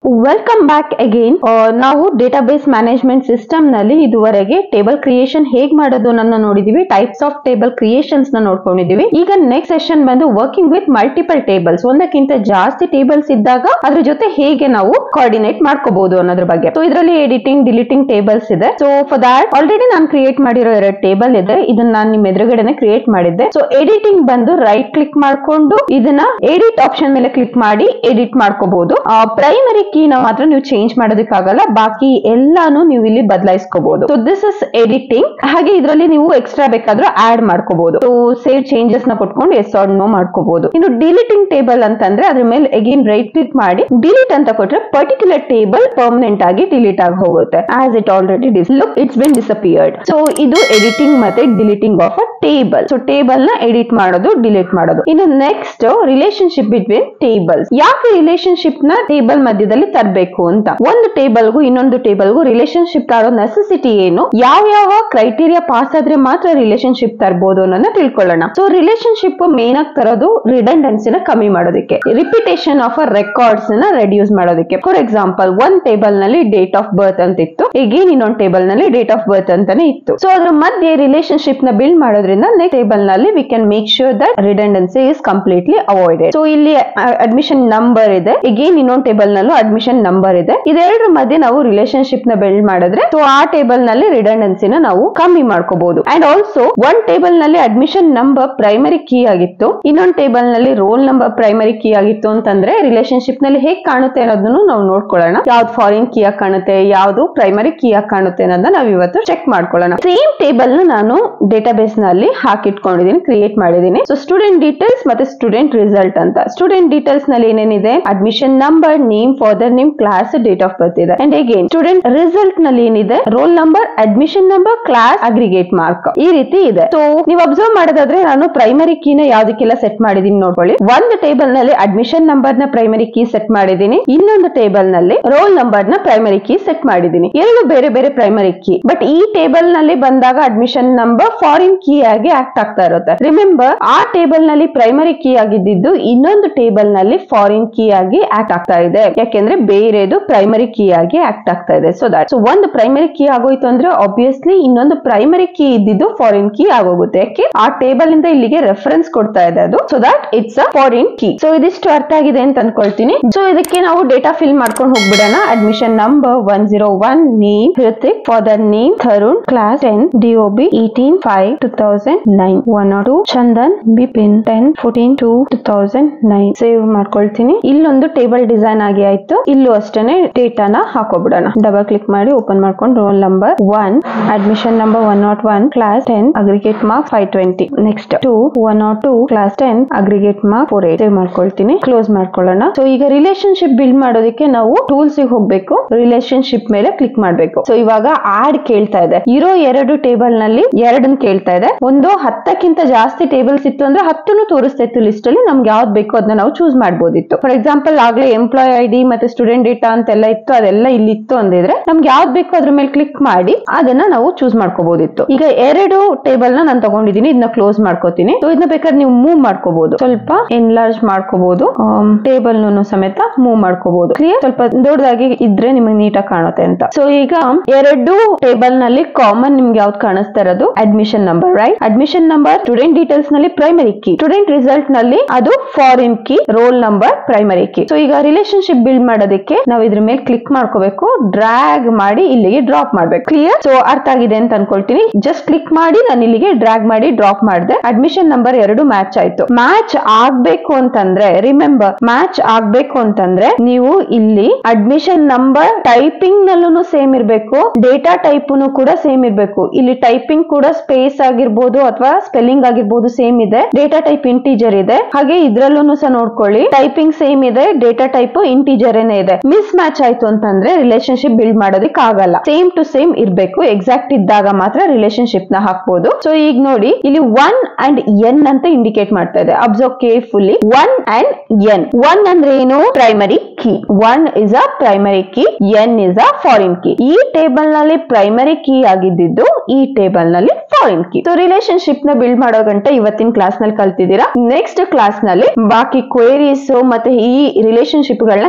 welcome back again ನಾವು database management system ನಲ್ಲಿ ಇದುವರೆಗೆ ಟೇಬಲ್ ಕ್ರಿಯೇಷನ್ ಹೇಗ್ ಮಾಡೋದು ನನ್ನ ನೋಡಿದೀವಿ ಟೈಪ್ಸ್ ಆಫ್ ಟೇಬಲ್ ಕ್ರಿಯೇಷನ್ಸ್ ನ ನೋಡ್ಕೊಂಡಿದೀವಿ ಈಗ ನೆಕ್ಸ್ಟ್ ಸೆಷನ್ ಬಂದು ವರ್ಕಿಂಗ್ ವಿತ್ ಮಲ್ಟಿಪಲ್ ಟೇಬಲ್ಸ್ ಒಂದಕ್ಕಿಂತ ಜಾಸ್ತಿ ಟೇಬಲ್ಸ್ ಇದ್ದಾಗ ಅದ್ರ ಜೊತೆ ಹೇಗೆ ನಾವು ಕೋಆರ್ಡಿನೇಟ್ ಮಾಡ್ಕೋಬಹುದು ಅನ್ನೋದ್ರ ಬಗ್ಗೆ ಸೊ ಇದರಲ್ಲಿ ಎಡಿಟಿಂಗ್ ಡಿಲಿಟಿಂಗ್ ಟೇಬಲ್ಸ್ ಇದೆ ಸೊ ಫಾರ್ ದಾಟ್ ಆಲ್ರೆಡಿ ನಾನು ಕ್ರಿಯೇಟ್ ಮಾಡಿರೋ ಎರಡು ಟೇಬಲ್ ಇದೆ ಇದನ್ನ ನಾನು ನಿಮ್ ಎದುರುಗಡೆನೆ ಕ್ರಿಯೇಟ್ ಮಾಡಿದ್ದೆ ಸೊ ಎಡಿಟಿಂಗ್ ಬಂದು ರೈಟ್ ಕ್ಲಿಕ್ ಮಾಡ್ಕೊಂಡು ಇದನ್ನ ಎಡಿಟ್ ಆಪ್ಷನ್ ಮೇಲೆ ಕ್ಲಿಕ್ ಮಾಡಿ ಎಡಿಟ್ ಮಾಡ್ಕೋಬಹುದು ಪ್ರೈಮರಿ ಕೀನ ಮಾತ್ರ ನೀವು ಚೇಂಜ್ ಮಾಡೋದಕ್ಕಾಗಲ್ಲ ಬಾಕಿ ಎಲ್ಲಾನು ನೀವು ಇಲ್ಲಿ ಬದಲಾಯಿಸ್ಕೋಬಹುದು ಸೊ ದಿಸ್ ಇಸ್ ಎಡಿಟಿಂಗ್ ಹಾಗೆ ಇದರಲ್ಲಿ ನೀವು ಎಕ್ಸ್ಟ್ರಾ ಬೇಕಾದ್ರೂ ಆಡ್ ಮಾಡ್ಕೋಬಹುದು ಸೊ ಸೇವ್ ಚೇಂಜಸ್ ನ ಕೊಟ್ಕೊಂಡು ಎಸ್ ಆರ್ ನೋ ಮಾಡ್ಕೋಬಹುದು ಇನ್ನು ಡಿಲಿಟಿಂಗ್ ಟೇಬಲ್ ಅಂತಂದ್ರೆ ಅದ್ರ ಮೇಲೆ ಅಗೇನ್ ರೈಟ್ ಕ್ಲಿಕ್ ಮಾಡಿ ಡಿಲೀಟ್ ಅಂತ ಕೊಟ್ರೆ ಪರ್ಟಿಕ್ಯುಲರ್ ಟೇಬಲ್ ಪರ್ಮನೆಂಟ್ ಆಗಿ ಡಿಲೀಟ್ ಆಗಿ ಹೋಗುತ್ತೆ as it already look it's been disappeared so ಇದು ಎಡಿಟಿಂಗ್ ಮತ್ತೆ deleting of a table so table ನ ಎಡಿಟ್ ಮಾಡೋದು ಡಿಲೀಟ್ ಮಾಡೋದು ಇನ್ನು ನೆಕ್ಸ್ಟ್ ರಿಲೇಶನ್ಶಿಪ್ ಬಿಟ್ವೀನ್ ಟೇಬಲ್ಸ್ ಯಾಕೆ ರಿಲೇಶನ್ಶಿಪ್ ನ ಟೇಬಲ್ ಮಧ್ಯದಲ್ಲಿ ತರಬೇಕು ಅಂತ ಒಂದು ಟೇಬಲ್ಗೂ ಇನ್ನೊಂದು ಟೇಬಲ್ಗೂ ರಿಲೇಶನ್ಶಿಪ್ ತರೋ ನೆಸೆಸಿಟಿ ಏನು ಯಾವ ಯಾವ ಕ್ರೈಟೀರಿಯಾ ಪಾಸ್ ಆದ್ರೆ ಮಾತ್ರ ರಿಲೇಶನ್ಶಿಪ್ ತರಬಹುದು ಅನ್ನೋದನ್ನ ತಿಳ್ಕೊಳ್ಳೋಣ ಸೊ ರಿಲೇಶನ್ಶಿಪ್ ಮೇನ್ ಆಗಿ ತರೋದು ರಿಡಂಡೆನ್ಸಿನ ಕಮ್ಮಿ ಮಾಡೋದಕ್ಕೆ ರಿಪಿಟೇಷನ್ ಆಫ್ ಅ ರೆಕಾರ್ಡ್ಸ್ ನ ರೆಡ್ಯೂಸ್ ಮಾಡೋದಕ್ಕೆ ಫಾರ್ ಎಕ್ಸಾಂಪಲ್ ಒಂದ್ ಟೇಬಲ್ ನಲ್ಲಿ ಡೇಟ್ ಆಫ್ ಬರ್ತ್ ಅಂತ ಇತ್ತು ಈಗೇನ್ ಇನ್ನೊಂದ್ ಟೇಬಲ್ ನಲ್ಲಿ ಡೇಟ್ ಆಫ್ ಬರ್ತ್ ಅಂತಾನೆ ಇತ್ತು ಸೊ ಅದ್ರ ಮಧ್ಯೆ ರಿಲೇಶನ್ಶಿಪ್ ನ ಬಿಲ್ಡ್ ಮಾಡೋದ್ರಿಂದ ನೆಕ್ಸ್ಟ್ ಟೇಬಲ್ ನಲ್ಲಿ we can make sure that redundancy is completely avoided so ಇಲ್ಲಿ ಅಡ್ಮಿಷನ್ ನಂಬರ್ ಇದೆ ಈಗೇನ್ ಇನ್ನೊಂದ್ ಟೇಬಲ್ ನಲ್ಲೂ ಅಡ್ಮಿಷನ್ ನಂಬರ್ ಇದೆ ಇದೆರಡರ ಮಧ್ಯೆ ನಾವು ರಿಲೇಶನ್ಶಿಪ್ ನ ಬಿಲ್ಡ್ ಮಾಡಿದ್ರೆ ಸೊ ಆ ಟೇಬಲ್ ನಲ್ಲಿ ರಿಡಂಡೆನ್ಸಿನ ನಾವು ಕಮ್ಮಿ ಮಾಡ್ಕೋಬಹುದು ಅಂಡ್ ಆಲ್ಸೋ ಒನ್ ಟೇಬಲ್ ನಲ್ಲಿ ಅಡ್ಮಿಷನ್ ನಂಬರ್ ಪ್ರೈಮರಿ ಕೀ ಆಗಿತ್ತು ಇನ್ನೊಂದ್ ಟೇಬಲ್ ನಲ್ಲಿ ರೋಲ್ ನಂಬರ್ ಪ್ರೈಮರಿ ಕೀ ಆಗಿತ್ತು ಅಂತಂದ್ರೆ ರಿಲೇಶನ್ಶಿಪ್ ನಲ್ಲಿ ಹೇಗ್ ಕಾಣುತ್ತೆ ಅನ್ನೋದನ್ನು ನಾವು ನೋಡ್ಕೊಳ್ಳೋಣ ಯಾವ್ದು ಫಾರಿನ್ ಕೀ ಆಗಿ ಕಾಣುತ್ತೆ ಯಾವ್ದು ಪ್ರೈಮರಿ ಕೀ ಆಗಿ ಕಾಣುತ್ತೆ ಅನ್ನೋದನ್ನ ನಾವು ಇವತ್ತು ಚೆಕ್ ಮಾಡ್ಕೊಳ್ಳೋಣ ಸೇಮ್ ಟೇಬಲ್ ನ ನಾನು ಡೇಟಾಬೇಸ್ ನಲ್ಲಿ ಹಾಕಿಟ್ಕೊಂಡಿದ್ದೀನಿ ಕ್ರಿಯೇಟ್ ಮಾಡಿದ್ದೀನಿ ಸೊ ಸ್ಟೂಡೆಂಟ್ ಡೀಟೇಲ್ಸ್ ಮತ್ತೆ ಸ್ಟೂಡೆಂಟ್ ರಿಸಲ್ಟ್ ಅಂತ ಸ್ಟೂಡೆಂಟ್ ಡೀಟೇಲ್ಸ್ ನಲ್ಲಿ ಏನೇನಿದೆ admission number name father name class date of birth ಇದೆ ಅಂಡ್ ಅಗೇನ್ ಸ್ಟೂಡೆಂಟ್ ರಿಸಲ್ಟ್ ನಲ್ಲಿ ಏನಿದೆ roll number admission number class aggregate mark ಈ ರೀತಿ ಇದೆ ಸೊ ನೀವು ಅಬ್ಸರ್ವ್ ಮಾಡೋದಾದ್ರೆ ನಾನು ಪ್ರೈಮರಿ ಕೀನ ಯಾವ್ದಕ್ಕೆಲ್ಲ ಸೆಟ್ ಮಾಡಿದೀನಿ ನೋಡ್ಕೊಳ್ಳಿ ಒಂದು ಟೇಬಲ್ ನಲ್ಲಿ ಅಡ್ಮಿಷನ್ ನಂಬರ್ ನ ಪ್ರೈಮರಿ ಕೀ ಸೆಟ್ ಮಾಡಿದೀನಿ ಇನ್ನೊಂದು ಟೇಬಲ್ ನಲ್ಲಿ ರೋಲ್ ನಂಬರ್ ನ ಪ್ರೈಮರಿ ಕೀ ಸೆಟ್ ಮಾಡಿದೀನಿ ಎರಡು ಬೇರೆ ಬೇರೆ ಪ್ರೈಮರಿ ಕೀ ಬಟ್ ಈ ಟೇಬಲ್ ನಲ್ಲಿ ಬಂದಾಗ ಅಡ್ಮಿಷನ್ ನಂಬರ್ ಫಾರಿನ್ ಕೀ ಆಗಿ ಆಕ್ಟ್ ಆಗ್ತಾ ಇರುತ್ತೆ ರಿಮೆಂಬರ್ ಆ ಟೇಬಲ್ ನಲ್ಲಿ ಪ್ರೈಮರಿ ಕೀ ಆಗಿದ್ದು ಇನ್ನೊಂದು ಟೇಬಲ್ ನಲ್ಲಿ ಫಾರಿನ್ ಕೀ ಆಗಿ ಆಕ್ಟ್ ಆಗ್ತಾ ಇದೆ ಯಾಕೆಂದ್ರೆ ಬೇರೆದು ಪ್ರೈಮರಿ ಕೀ ಆಗಿ ಆಕ್ಟ್ ಆಗ್ತಾ ಇದೆ ಸೊ ದಟ್ ಸೊ ಒಂದು ಪ್ರೈಮರಿ ಕೀ ಆಗೋಯ್ತು ಅಂದ್ರೆ ಆಬ್ವಿಯಸ್ಲಿ ಇನ್ನೊಂದು ಪ್ರೈಮರಿ ಕೀ ಇದ್ದಿದ್ದು ಫಾರಿನ್ ಕೀ ಆಗೋಗುತ್ತೆ ಯಾಕೆ ಆ ಟೇಬಲ್ ಇಂದ ಇಲ್ಲಿಗೆ ರೆಫರೆನ್ಸ್ ಕೊಡ್ತಾ ಇದೆ ಅದು so that it's a foreign key so ಇದಿಷ್ಟು ಅರ್ಥ ಆಗಿದೆ ಅಂತ ಅನ್ಕೊಳ್ತೀನಿ ಸೊ ಇದಕ್ಕೆ ನಾವು ಡೇಟಾ ಫಿಲ್ ಮಾಡ್ಕೊಂಡು ಹೋಗ್ಬಿಡೋಣ admission number one zero one name Hrithik father name Tarun class ten DOB eighteen five two thousand nine one two Chandan Bipin ten fourteen two two thousand nine save ಮಾಡ್ಕೊಳ್ತೀನಿ ಇಲ್ಲೊಂದು ಟೇಬಲ್ ಡಿಸೈನ್ ಆಗಿ ಆಯ್ತು ಇಲ್ಲೂ ಅಷ್ಟೇನೆ ಡೇಟಾನ ಹಾಕೋಬಿಡೋಣ ಡಬಲ್ ಕ್ಲಿಕ್ ಮಾಡಿ ಓಪನ್ ಮಾಡ್ಕೊಂಡು roll number one admission number one nought one class ten aggregate mark five twenty next two one nought two class ten aggregate mark four eight save ಮಾಡ್ಕೊಳ್ತೀನಿ close ಮಾಡ್ಕೊಳ್ಳೋಣ ಸೊ ಈಗ relationship build ಮಾಡೋದಕ್ಕೆ ನಾವು tools ಹೋಗ್ಬೇಕು relationship ಮೇಲೆ click ಮಾಡ್ಬೇಕು so ಇವಾಗ add ಕೇಳ್ತಾ ಇದೆ ಇರೋ ಎರಡು ಟೇಬಲ್ ನಲ್ಲಿ ಎರಡನ್ನ ಕೇಳ್ತಾ ಇದೆ ಒಂದು ಹತ್ತಕ್ಕಿಂತ ಜಾಸ್ತಿ ಟೇಬಲ್ಸ್ ಇತ್ತು ಅಂದ್ರೆ ಹತ್ತನ್ನು ತೋರಿಸ್ತಾ ಇತ್ತು ಲಿಸ್ಟ್ ಅಲ್ಲಿ ನಮ್ಗೆ ಯಾವ್ದು ಬೇಕೋ ಅದನ್ನ ನಾವು ಚೂಸ್ ಮಾಡ್ಬೋದಿತ್ತು ಫಾರ್ ಎಕ್ಸಾಂಪಲ್ ಆಗ್ಲೇ ಎಂಪ್ಲಾಯ್ ಐ ಡಿ ಮತ್ತೆ ಸ್ಟೂಡೆಂಟ್ ಡೇಟಾ ಅಂತೆಲ್ಲ ಇತ್ತು ಅದೆಲ್ಲ ಇಲ್ಲಿ ಇತ್ತು ಅಂದಿದ್ರೆ ನಮ್ಗೆ ಯಾವ್ದು ಬೇಕೋ ಅದ್ರ ಮೇಲೆ ಕ್ಲಿಕ್ ಮಾಡಿ ಅದನ್ನ ನಾವು ಚೂಸ್ ಮಾಡ್ಕೋಬಹುದಿತ್ತು ಈಗ ಎರಡು ಟೇಬಲ್ ನ ನಾನು ತಗೊಂಡಿದ್ದೀನಿ ಇದನ್ನ ಕ್ಲೋಸ್ ಮಾಡ್ಕೋತೀನಿ ಸೊ ಇದನ್ನ ಬೇಕಾದ್ರೆ ನೀವು ಮೂವ್ ಮಾಡ್ಕೋಬಹುದು ಸ್ವಲ್ಪ ಎನ್ಲಾರ್ಜ್ ಮಾಡ್ಕೋಬಹುದು ಟೇಬಲ್ ಸಮೇತ ಮೂವ್ ಮಾಡ್ಕೋಬಹುದು ಕ್ಲಿಯರ್ ಸ್ವಲ್ಪ ದೊಡ್ಡದಾಗಿ ಇದ್ರೆ ನಿಮಗೆ ನೀಟಾಗಿ ಕಾಣುತ್ತೆ ಅಂತ ಸೊ ಈಗ ಎರಡು ಟೇಬಲ್ ನಲ್ಲಿ ಕಾಮನ್ ನಿಮ್ಗೆ ಯಾವ್ದು ಕಾಣಿಸ್ತಾ ಇರೋದು admission number right admission number student details ನಲ್ಲಿ ಪ್ರೈಮರಿ ಕೀ ಸ್ಟೂಡೆಂಟ್ ರಿಸಲ್ಟ್ ನಲ್ಲಿ ಅದು foreign key roll number primary key so ಈಗ ರಿಲೇಶನ್ಶಿಪ್ ಬಿಲ್ಡ್ ಮಾಡೋದಕ್ಕೆ ನಾವು ಇದ್ರ ಮೇಲೆ ಕ್ಲಿಕ್ ಮಾಡ್ಕೋಬೇಕು ಡ್ರ್ಯಾಗ್ ಮಾಡಿ ಇಲ್ಲಿಗೆ ಡ್ರಾಪ್ ಮಾಡ್ಬೇಕು ಕ್ಲಿಯರ್ ಸೊ ಅರ್ಥ ಆಗಿದೆ ಅಂತ ಅನ್ಕೊಳ್ತೀನಿ ಜಸ್ಟ್ ಕ್ಲಿಕ್ ಮಾಡಿ ನಾನು ಇಲ್ಲಿಗೆ ಡ್ರ್ಯಾಗ್ ಮಾಡಿ ಡ್ರಾಪ್ ಮಾಡಿದೆ ಅಡ್ಮಿಷನ್ ನಂಬರ್ ಎರಡು ಮ್ಯಾಚ್ ಆಯ್ತು ಮ್ಯಾಚ್ ಆಗ್ಬೇಕು ಅಂತಂದ್ರೆ ರಿಮೆಂಬರ್ ಮ್ಯಾಚ್ ಆಗ್ಬೇಕು ಅಂತಂದ್ರೆ ನೀವು ಇಲ್ಲಿ ಅಡ್ಮಿಷನ್ ನಂಬರ್ ಟೈಪಿಂಗ್ ನಲ್ಲೂ ಸೇಮ್ ಇರ್ಬೇಕು ಡೇಟಾ ಟೈಪ್ ಕೂಡ ಸೇಮ್ ಇರ್ಬೇಕು ಇಲ್ಲಿ ಟೈಪಿಂಗ್ ಕೂಡ ಸ್ಪೇಸ್ ಆಗಿರ್ಬೋದು ಅಥವಾ ಸ್ಪೆಲ್ಲಿಂಗ್ ಆಗಿರ್ಬೋದು ಸೇಮ್ ಇದೆ ಡೇಟಾ ಟೈಪ್ ಇಂಟೀಜರ್ ಇದೆ ಹಾಗೆ ಇದ್ರಲ್ಲೂ ಸಹ ನೋಡ್ಕೊಳ್ಳಿ ಟೈಪಿಂಗ್ ಸೇಮ್ ಇದೆ ಡೇಟಾ ಟೈಪ್ ಇಂಟೀಜರ್ ಏನೇ ಇದೆ ಮಿಸ್ ಮ್ಯಾಚ್ ಆಯ್ತು ಅಂತಂದ್ರೆ ರಿಲೇಶನ್ಶಿಪ್ ಬಿಲ್ಡ್ ಮಾಡೋದಕ್ಕೆ ಆಗಲ್ಲ ಸೇಮ್ ಟು ಸೇಮ್ ಇರ್ಬೇಕು ಎಕ್ಸಾಕ್ಟ್ ಇದ್ದಾಗ ಮಾತ್ರ ರಿಲೇಶನ್ಶಿಪ್ ನ ಹಾಕ್ಬೋದು ಸೊ ಈಗ ನೋಡಿ ಇಲ್ಲಿ ಒನ್ ಅಂಡ್ ಎನ್ ಅಂತ ಇಂಡಿಕೇಟ್ ಮಾಡ್ತಾ ಇದೆ observe carefully one and N one ಅಂದ್ರೆ ಏನು primary key one is a primary key N is a foreign key ಈ ಟೇಬಲ್ ನಲ್ಲಿ ಪ್ರೈಮರಿ ಕೀ ಆಗಿದ್ದು ಈ ಟೇಬಲ್ ನಲ್ಲಿ ಫಾರಿನ್ ಕೀ ಸೊ ರಿಲೇಶನ್ಶಿಪ್ ನ ಬಿಲ್ಡ್ ಮಾಡೋ ಗಂಟೆ ಇವತ್ತಿನ ಕ್ಲಾಸ್ ನಲ್ಲಿ ಕಲ್ತಿದ್ದೀರಾ ನೆಕ್ಸ್ಟ್ ಕ್ಲಾಸ್ ನಲ್ಲಿ ಬಾಕಿ ಕ್ವೇರೀಸ್ ಮತ್ತೆ ಈ ರಿಲೇಶನ್ಶಿಪ್ ಗಳನ್ನ ಹೇಗೆ ಯೂಸ್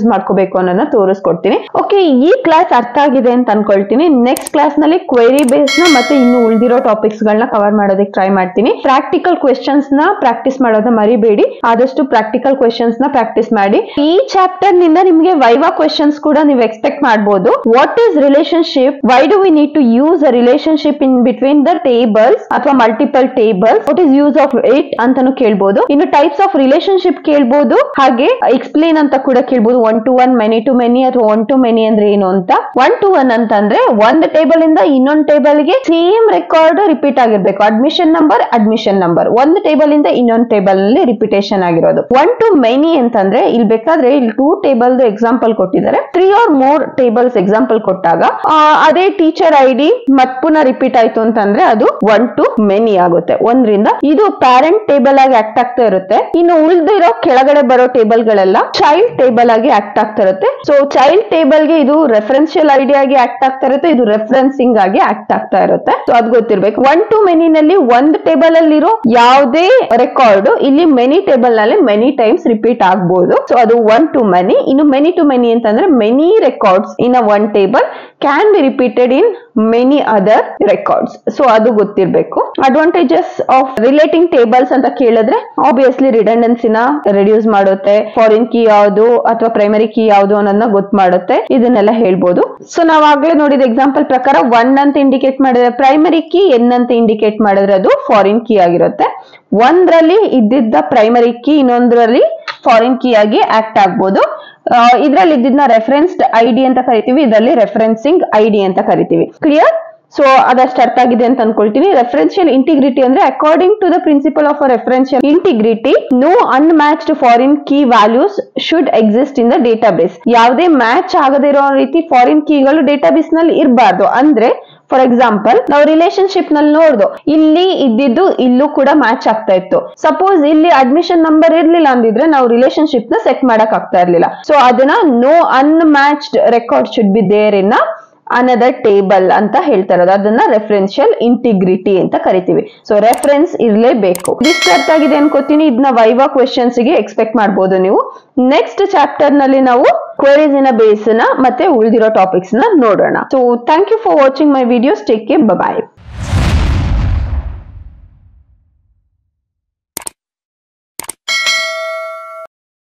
ಯೂಸ್ ಮಾಡ್ಕೋಬೇಕು ಅನ್ನೋದನ್ನ ತೋರಿಸ್ಕೊಡ್ತೀನಿ ಓಕೆ ಈ ಕ್ಲಾಸ್ ಅರ್ಥ ಆಗಿದೆ ಅಂತ ಅನ್ಕೊಳ್ತೀನಿ ನೆಕ್ಸ್ಟ್ ಕ್ಲಾಸ್ ನಲ್ಲಿ ಕ್ವೆರಿ ಬೇಸ್ ನ ಮತ್ತೆ ಇನ್ನು ಉಳಿದಿರೋ ಟಾಪಿಕ್ಸ್ ಗಳನ್ನ ಕವರ್ ಮಾಡೋದಕ್ಕೆ ಟ್ರೈ ಮಾಡ್ತೀನಿ ಪ್ರಾಕ್ಟಿಕಲ್ ಕ್ವೆಶನ್ಸ್ ನ ಪ್ರಾಕ್ಟೀಸ್ ಮಾಡೋದನ್ನ ಮರಿಬೇಡಿ ಆದಷ್ಟು ಪ್ರಾಕ್ಟಿಕಲ್ ಕ್ವೆಶನ್ಸ್ ನ ಪ್ರಾಕ್ಟೀಸ್ ಮಾಡಿ ಈ ಚಾಪ್ಟರ್ ನಿಂದ ನಿಮಗೆ ವೈವಾ ಕ್ವೆಶನ್ಸ್ ಕೂಡ ನೀವು ಎಕ್ಸ್ಪೆಕ್ಟ್ ಮಾಡಬಹುದು what is relationship why do we need to use a relationship in between the tables ಅಥವಾ multiple tables what is use of it ಅಂತಾನು ಕೇಳ್ಬೋದು ಇನ್ನು ಟೈಪ್ಸ್ ಆಫ್ ರಿಲೇಶನ್ಶಿಪ್ ಕೇಳ್ಬೋದು ಹಾಗೆ ಎಕ್ಸ್ಪ್ಲೇನ್ ಅಂತ ಕೂಡ ಕೇಳ್ಬೋದು one to one many to many ಅಥವಾ ಒನ್ ಟು ಮೆನಿ ಅಂದ್ರೆ ಏನು ಅಂತ ಒನ್ ಟು ಒನ್ ಅಂತಂದ್ರೆ ಒಂದ್ ಟೇಬಲ್ ಇಂದ ಇನ್ನೊಂದ್ ಟೇಬಲ್ ಗೆ ಸೇಮ್ ರೆಕಾರ್ಡ್ ರಿಪೀಟ್ ಆಗಿರ್ಬೇಕು ಅಡ್ಮಿಷನ್ ನಂಬರ್ ಅಡ್ಮಿಷನ್ ನಂಬರ್ ಒಂದು ಟೇಬಲ್ ಇಂದ ಇನ್ನೊಂದ್ ಟೇಬಲ್ ನಲ್ಲಿ ರಿಪಿಟೇಷನ್ ಆಗಿರೋದು ಒನ್ ಟು ಮೆನಿ ಅಂತಂದ್ರೆ ಇಲ್ಲಿ ಬೇಕಾದ್ರೆ ಇಲ್ಲಿ ಟೂ ಟೇಬಲ್ ಎಕ್ಸಾಂಪಲ್ ಕೊಟ್ಟಿದ್ದಾರೆ three or more tables example ಕೊಟ್ಟಾಗ ಆ, ಅದೇ ಟೀಚರ್ ಐ ಡಿ ಮತ್ ಪುನಃ ರಿಪೀಟ್ ಆಯ್ತು ಅಂತಂದ್ರೆ ಅದು ಒನ್ ಟು ಮೆನಿ ಆಗುತ್ತೆ ಒಂದ್ರಿಂದ ಇದು ಪ್ಯಾರೆಂಟ್ ಟೇಬಲ್ ಆಗಿ ಆಕ್ಟ್ ಆಗ್ತಾ ಇರುತ್ತೆ ಇನ್ನು ಉಳಿದಿರೋ ಕೆಳಗಡೆ ಬರೋ ಟೇಬಲ್ ಗಳೆಲ್ಲ ಚೈಲ್ಡ್ ಟೇಬಲ್ ಆಗಿ ಆಕ್ಟ್ ಆಗ್ತಾ ಇರುತ್ತೆ ಸೊ ಚೈಲ್ಡ್ ಟೇಬಲ್ ಗೆ ಇದು ರೆಫರೆನ್ಶಿಯಲ್ ಐಡಿ ಆಗಿ ಆಕ್ಟ್ ಆಗ್ತಾ ಇರುತ್ತೆ ಇದು ರೆಫರೆನ್ಸಿಂಗ್ ಆಗಿ ಆಕ್ಟ್ ಆಗ್ತಾ ಇರುತ್ತೆ ಸೊ ಅದು ಗೊತ್ತಿರ್ಬೇಕು ಒನ್ ಟು ಮೆನಿ ನಲ್ಲಿ ಒಂದ್ ಟೇಬಲ್ ಅಲ್ಲಿರೋ ಯಾವುದೇ ರೆಕಾರ್ಡ್ ಇಲ್ಲಿ ಮೆನಿ ಟೇಬಲ್ ನಲ್ಲಿ ಮೆನಿ ಟೈಮ್ಸ್ ರಿಪೀಟ್ ಆಗ್ಬಹುದು ಸೊ ಅದು ಒನ್ ಟು ಮೆನಿ ಇನ್ನು ಮೆನಿ ಟು ಮೆನಿ ಅಂತಂದ್ರೆ many records in a one table can be repeated in many other records so ಅದು ಗೊತ್ತಿರ್ಬೇಕು ಅಡ್ವಾಂಟೇಜಸ್ ಆಫ್ ರಿಲೇಟಿಂಗ್ ಟೇಬಲ್ಸ್ ಅಂತ ಕೇಳಿದ್ರೆ ಆಬ್ವಿಯಸ್ಲಿ ರಿಡಂಡೆನ್ಸಿನ ರಿಡ್ಯೂಸ್ ಮಾಡುತ್ತೆ ಫಾರಿನ್ ಕೀ ಯಾವುದು ಅಥವಾ ಪ್ರೈಮರಿ ಕೀ ಯಾವುದು ಅನ್ನೋದನ್ನ ಗೊತ್ತು ಮಾಡುತ್ತೆ ಇದನ್ನೆಲ್ಲ ಹೇಳ್ಬೋದು ಸೊ ನಾವಾಗ್ಲೇ ನೋಡಿದ ಎಕ್ಸಾಂಪಲ್ ಪ್ರಕಾರ ಒನ್ ಅಂತ ಇಂಡಿಕೇಟ್ ಮಾಡಿದ್ರೆ ಪ್ರೈಮರಿ ಕೀ ಎನ್ ಅಂತ ಇಂಡಿಕೇಟ್ ಮಾಡಿದ್ರೆ ಅದು ಫಾರಿನ್ ಕೀ ಆಗಿರುತ್ತೆ ಒಂದ್ರಲ್ಲಿ ಇದ್ದಿದ್ದ ಪ್ರೈಮರಿ ಕೀ ಇನ್ನೊಂದ್ರಲ್ಲಿ ಫಾರಿನ್ ಕೀ ಆಗಿ ಆಕ್ಟ್ ಆಗ್ಬೋದು ಇದ್ರಲ್ಲಿ ಇದ್ದಿದ್ನ ರೆಫರೆನ್ಸ್ಡ್ ಐ ಡಿ ಅಂತ ಕರಿತೀವಿ ಇದರಲ್ಲಿ ರೆಫರೆನ್ಸಿಂಗ್ ಐ ಡಿ ಅಂತ ಕರಿತೀವಿ ಕ್ಲಿಯರ್ ಸೊ ಅದಷ್ಟು ಅರ್ಥ ಆಗಿದೆ ಅಂತ ಅನ್ಕೊಳ್ತೀನಿ ರೆಫರೆನ್ಷಿಯಲ್ ಇಂಟಿಗ್ರಿಟಿ ಅಂದ್ರೆ according to the principle of referential integrity no unmatched foreign key values should exist in the database ಯಾವುದೇ ಮ್ಯಾಚ್ ಆಗದೇ ಇರೋ ರೀತಿ ಫಾರಿನ್ ಕೀಗಳು ಡೇಟಾಬೇಸ್ ನಲ್ಲಿ ಇರಬಾರ್ದು ಅಂದ್ರೆ ಫಾರ್ ಎಕ್ಸಾಂಪಲ್ ನಾವು ರಿಲೇಶನ್ಶಿಪ್ ನಲ್ಲಿ ನೋಡ್ದು ಇಲ್ಲಿ ಇದ್ದಿದ್ದು ಇಲ್ಲೂ ಕೂಡ ಮ್ಯಾಚ್ ಆಗ್ತಾ ಇತ್ತು ಸಪೋಸ್ ಇಲ್ಲಿ ಅಡ್ಮಿಷನ್ ನಂಬರ್ ಇರ್ಲಿಲ್ಲ ಅಂದಿದ್ರೆ ನಾವು ರಿಲೇಶನ್ಶಿಪ್ ನ ಸೆಟ್ ಮಾಡಕ್ ಆಗ್ತಾ ಇರ್ಲಿಲ್ಲ ಸೊ ಅದನ್ನ no unmatched record should be there in another table ಅಂತ ಹೇಳ್ತಾ ಇರೋದು ಅದನ್ನ ರೆಫರೆನ್ಷಿಯಲ್ ಇಂಟಿಗ್ರಿಟಿ ಅಂತ ಕರಿತೀವಿ ಸೊ ರೆಫರೆನ್ಸ್ ಇರಲೇಬೇಕು ಇಷ್ಟು ಅರ್ಥ ಆಗಿದೆ ಅನ್ಕೋತೀನಿ ಇದನ್ನ ವೈವಾ ಕ್ವೆಶನ್ಸ್ ಗೆ ಎಕ್ಸ್ಪೆಕ್ಟ್ ಮಾಡಬಹುದು ನೀವು ನೆಕ್ಸ್ಟ್ ಚಾಪ್ಟರ್ ನಲ್ಲಿ ನಾವು ಕ್ವೆರೀಸ್ ಇನ ಬೇಸ್ ನ ಮತ್ತೆ ಉಳಿದಿರೋ ಟಾಪಿಕ್ಸ್ ನ ನೋಡೋಣ so thank you for watching my videos take care bye